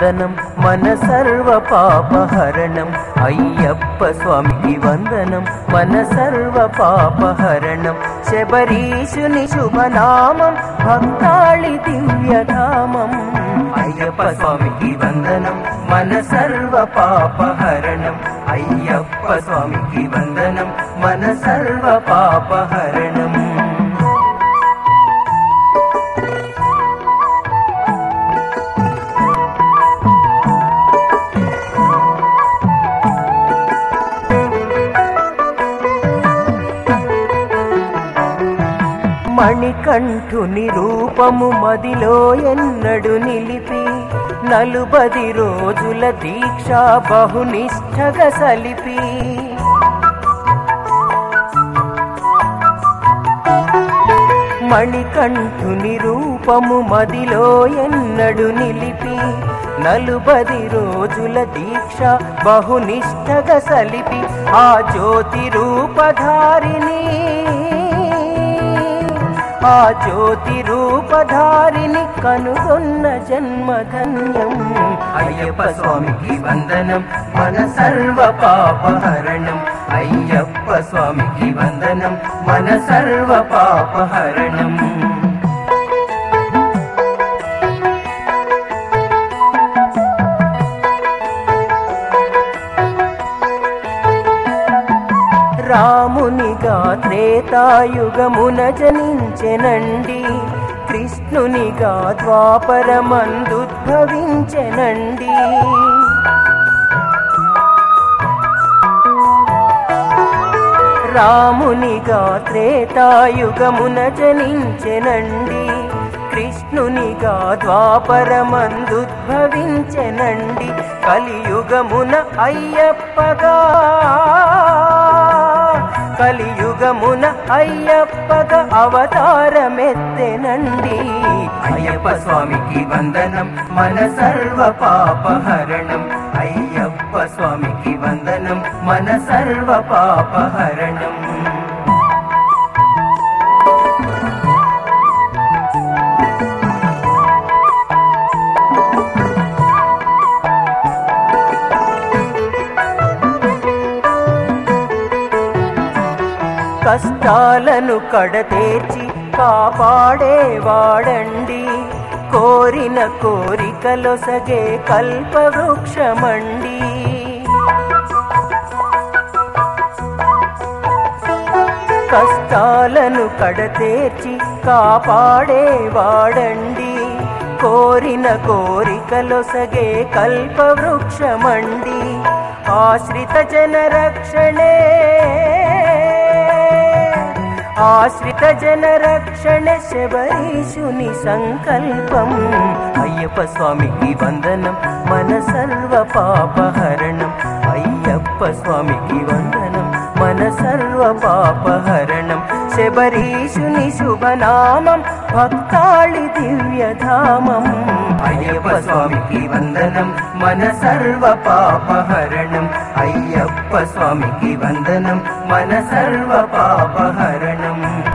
వందనం మన సర్వ పాపహరణం అయ్యప్ప స్వామికి వందనం మన సర్వ పాపహరణం శబరీషుని శుభనామం భక్తాళి దివ్యధామం అయ్యప్ప స్వామికి వందనం మన సర్వ పాపహరణం అయ్యప్ప స్వామికి వందనం మన సర్వ పాపహరణం మణికంఠుని రూపము మదిలో ఎన్నడు నిలిపి నలుబది రోజుల దీక్ష బహునిష్టగ సలిపి మణికంఠుని రూపము మదిలో ఎన్నడు నిలిపి నలుబది రోజుల దీక్ష బహునిష్టగ సలిపి ఆ జ్యోతి రూపధారిని ఆ జ్యోతి రూపధారిని కనుగొన్న జన్మధన్యం అయ్యప్ప స్వామికి వందనం మన సర్వ పాపహరణం అయ్యప్ప స్వామికి వందనం మన సర్వ పాపహరణం రామునిగా త్రేతాయుగమున జనించెనండి కృష్ణునిగా ద్వాపరమందుద్భవించెనండి రామునిగా త్రేతాయుగమున జనించెనండి కృష్ణునిగా ద్వాపరమందుద్భవించెనండి కలియుగమున అయ్యప్పగా కలియుగమున అయ్యప్పగ అవతారమెత్తెనండి అయ్యప్ప స్వామికి వందనం మన సర్వ పాపహరణం అయ్యప్ప స్వామికి వందనం మన సర్వ పాపహరణం కష్టాలను కడతేర్చి కాపాడేవాడండి కోరిన కోరికలొసగే కల్పవృక్షమండి కష్టాలను కడతేర్చి కాపాడేవాడండి కోరిన కోరికలొసగే కల్పవృక్షమండి ఆశ్రిత జనరక్షణే ఆశ్రిత జనరక్షణ శబరీషుని సంకల్పం అయ్యప్ప స్వామికి వందనం మన సర్వ పాపహరణం అయ్యప్ప స్వామికి వందనం మన సర్వ పాపహరణం శబరీషుని శుభనామం భక్తాళి దివ్యధామం అయ్యప్ప స్వామికి వందనం మన సర్వ పాపహరణం అయ్యప్ప స్వామికి వందనం మన సర్వ పాపహరణం